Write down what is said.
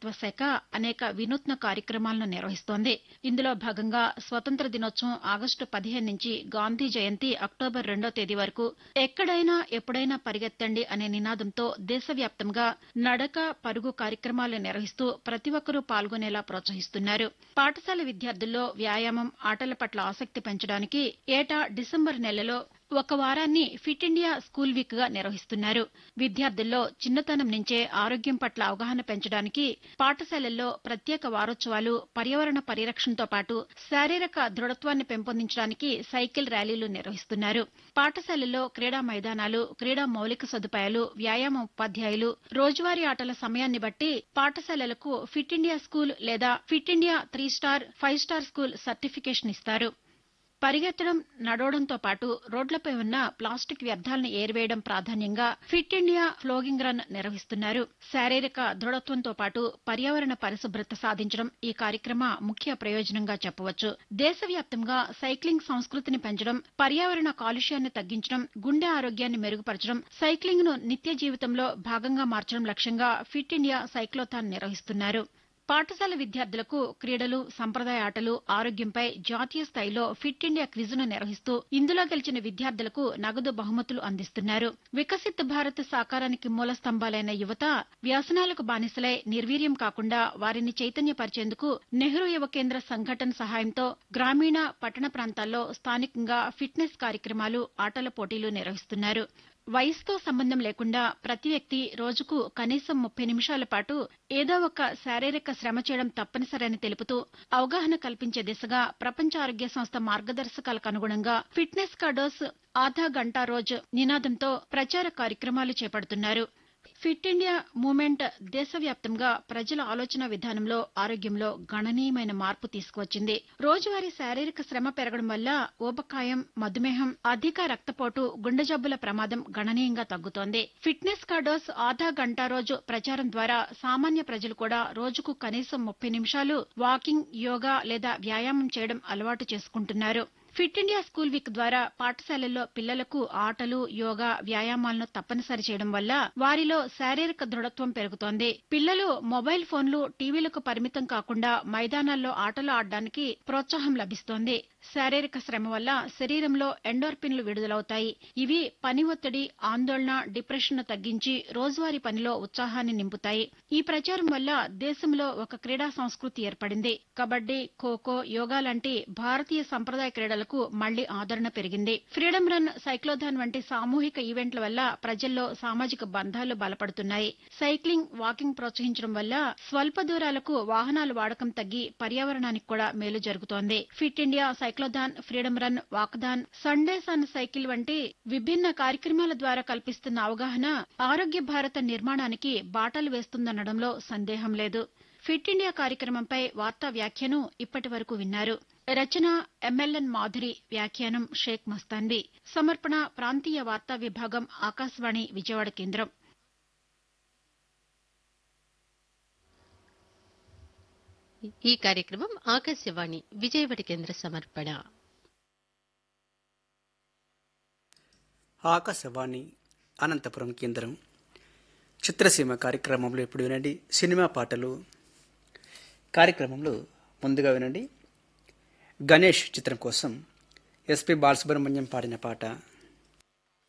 మంత్రిత్వ శాఖ అనేక వినూత్న కార్యక్రమాలను నిర్వహిస్తోంది ఇందులో భాగంగా స్వతంత్ర దినోత్సవం ఆగస్టు పదిహేను నుంచి గాంధీ జయంతి అక్టోబర్ రెండో తేదీ వరకు ఎక్కడైనా ఎప్పుడైనా పరిగెత్తండి అనే నినాదంతో దేశవ్యాప్తంగా నడక పరుగు కార్యక్రమాలు నిర్వహిస్తూ ప్రతి ఒక్కరూ పాల్గొనేలా ప్రోత్సహిస్తున్నారు పాఠశాల విద్యార్థుల్లో వ్యాయామం ఆటల పట్ల ఆసక్తి పెంచడానికి ఏటా డిసెంబర్ నెలలో ఒక వారాన్ని ఫిట్ ఇండియా స్కూల్ వీక్ గా నిర్వహిస్తున్నారు విద్యార్థుల్లో చిన్నతనం నుంచే ఆరోగ్యం పట్ల అవగాహన పెంచడానికి పాఠశాలల్లో ప్రత్యేక వారోత్సవాలు పర్యావరణ పరిరక్షణతో పాటు శారీరక దృఢత్వాన్ని పెంపొందించడానికి సైకిల్ ర్యాలీలు నిర్వహిస్తున్నారు పాఠశాలల్లో క్రీడా మైదానాలు క్రీడా మౌలిక సదుపాయాలు వ్యాయామ ఉపాధ్యాయులు రోజువారీ ఆటల సమయాన్ని బట్టి పాఠశాలలకు ఫిట్ ఇండియా స్కూల్ లేదా fit India three star five star school certification ఇస్తారు పరిగెత్తడం నడవడంతో పాటు రోడ్లపై ఉన్న ప్లాస్టిక్ వ్యర్థాలను ఏరివేయడం ప్రాధాన్యంగా ఫిట్ ఇండియా ఫ్లోగింగ్ రన్ నిర్వహిస్తున్నారు శారీరక దృఢత్వంతో పాటు పర్యావరణ పరిశుభ్రత సాధించడం ఈ కార్యక్రమ ముఖ్య ప్రయోజనంగా చెప్పవచ్చు దేశవ్యాప్తంగా సైక్లింగ్ సంస్కృతిని పెంచడం పర్యావరణ కాలుష్యాన్ని తగ్గించడం గుండె ఆరోగ్యాన్ని మెరుగుపరచడం సైక్లింగ్ ను నిత్య జీవితంలో భాగంగా మార్చడం లక్ష్యంగా ఫిట్ ఇండియా సైక్లోథాన్ నిర్వహిస్తున్నారు పాఠశాల విద్యార్థులకు క్రీడలు సంప్రదాయ ఆటలు ఆరోగ్యంపై జాతీయ స్థాయిలో ఫిట్ ఇండియా క్విజ్ను నిర్వహిస్తూ ఇందులో గెలిచిన విద్యార్థులకు నగదు బహుమతులు అందిస్తున్నారు వికసిత్ భారత్ సాకారానికి మూల స్తంభాలైన యువత వ్యసనాలకు బానిసలై నిర్వీర్యం కాకుండా వారిని చైతన్యపరిచేందుకు నెహ్రూ యువ కేంద్ర సంఘటన సహాయంతో గ్రామీణ పట్టణ ప్రాంతాల్లో స్థానికంగా ఫిట్నెస్ కార్యక్రమాలు ఆటల పోటీలు నిర్వహిస్తున్నారు వయసుతో సంబంధం లేకుండా ప్రతి వ్యక్తి రోజుకు కనీసం ముప్పై నిమిషాల పాటు ఏదో ఒక శారీరక శ్రమ చేయడం తప్పనిసరని తెలుపుతూ అవగాహన కల్పించే దిశగా ప్రపంచ ఆరోగ్య సంస్థ మార్గదర్శకాలకు అనుగుణంగా ఫిట్నెస్ కా డోస్ ఆధా గంటా రోజు నినాదంతో ప్రచార కార్యక్రమాలు చేపడుతున్నారు ఫిట్ ఇండియా మూవ్మెంట్ దేశవ్యాప్తంగా ప్రజల ఆలోచన విధానంలో ఆరోగ్యంలో గణనీయమైన మార్పు తీసుకువచ్చింది రోజువారీ శారీరక శ్రమ పెరగడం వల్ల ఊబకాయం మధుమేహం అధిక రక్తపోటు గుండె జబ్బుల ప్రమాదం గణనీయంగా తగ్గుతోంది ఫిట్నెస్ కార్డోస్ ఆధా గంటా రోజు ప్రచారం ద్వారా సామాన్య ప్రజలు కూడా రోజుకు కనీసం ముప్పై నిమిషాలు వాకింగ్ యోగా లేదా వ్యాయామం చేయడం అలవాటు చేసుకుంటున్నారు ఫిట్ ఇండియా స్కూల్ వీక్ ద్వారా పాఠశాలల్లో పిల్లలకు ఆటలు యోగా వ్యాయామాలను తప్పనిసరి చేయడం వల్ల వారిలో శారీరక దృఢత్వం పెరుగుతోంది పిల్లలు మొబైల్ ఫోన్లు టీవీలకు పరిమితం కాకుండా మైదానాల్లో ఆటలు ఆడడానికి ప్రోత్సాహం లభిస్తోంది శారీరక శ్రమ వల్ల శరీరంలో ఎండోర్పిన్లు విడుదలవుతాయి ఇవి పని ఒత్తిడి ఆందోళన డిప్రెషన్ తగ్గించి రోజువారీ పనిలో ఉత్సాహాన్ని నింపుతాయి ఈ ప్రచారం వల్ల దేశంలో ఒక క్రీడా సంస్కృతి ఏర్పడింది కబడ్డీ ఖోఖో యోగా లాంటి భారతీయ సంప్రదాయ క్రీడలకు మళ్లీ ఆదరణ పెరిగింది ఫ్రీడమ్ రన్ సైక్లోథాన్ వంటి సామూహిక ఈవెంట్ల వల్ల ప్రజల్లో సామాజిక బంధాలు బలపడుతున్నాయి సైక్లింగ్ వాకింగ్ ప్రోత్సహించడం వల్ల స్వల్ప దూరాలకు వాహనాల వాడకం తగ్గి పర్యావరణానికి కూడా మేలు జరుగుతోంది fit India cyclothon freedom run walkathon Sundays on cycle వంటి విభిన్న కార్యక్రమాల ద్వారా కల్పిస్తున్న అవగాహన ఆరోగ్య భారత నిర్మాణానికి బాటలు వేస్తుందనడంలో సందేహం లేదు ఫిట్ ఇండియా కార్యక్రమంపై వార్తా వ్యాఖ్యను ఇప్పటి వరకు విన్నారు రచన ఎంఎల్ఎన్ మాధురి వ్యాఖ్యానం షేక్ మస్తాన్వి సమర్పణ ప్రాంతీయ వార్తా విభాగం ఆకాశవాణి విజయవాడ కేంద్రం ఈ కార్యక్రమం ఆకాశవాణి విజయవాడ కేంద్ర సమర్పణ ఆకాశవాణి అనంతపురం కేంద్రం చిత్రసీమ కార్యక్రమంలో ఇప్పుడు వినండి సినిమా పాటలు కార్యక్రమంలో ముందుగా వినండి గణేష్ చిత్రం కోసం ఎస్పి బాలసుబ్రహ్మణ్యం పాడిన పాట